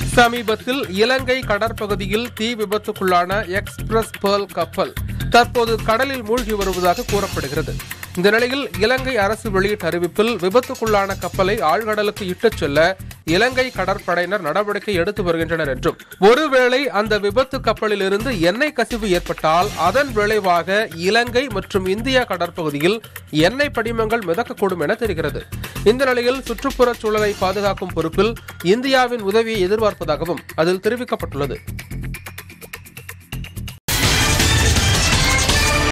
சமீபத்தில் இலங்கை கடற்பகுதியில் தீ விபத்துக்குள்ளான எக்ஸ்பிரஸ் பேர்ல் கப்பல் தற்போது கடலில் மூழ்கி வருவதாக கூறப்படுகிறது இந்த நிலையில் இலங்கை அரசு வெளியிட்ட அறிவிப்பில் விபத்துக்குள்ளான கப்பலை ஆழ்கடலுக்கு இட்டுச் செல்ல இலங்கை கடற்படையினர் நடவடிக்கை எடுத்து வருகின்றனர் என்றும் ஒருவேளை அந்த விபத்து கப்பலில் இருந்து எண்ணெய் கசிவு ஏற்பட்டால் அதன் விளைவாக இலங்கை மற்றும் இந்தியா கடற்பகுதியில் எண்ணெய் படிமங்கள் மிதக்கக்கூடும் என தெரிகிறது இந்த நிலையில் சுற்றுப்புறச் சூழலை பாதுகாக்கும் பொறுப்பில் இந்தியாவின் உதவியை எதிர்பார்ப்பதாகவும் அதில் தெரிவிக்கப்பட்டுள்ளது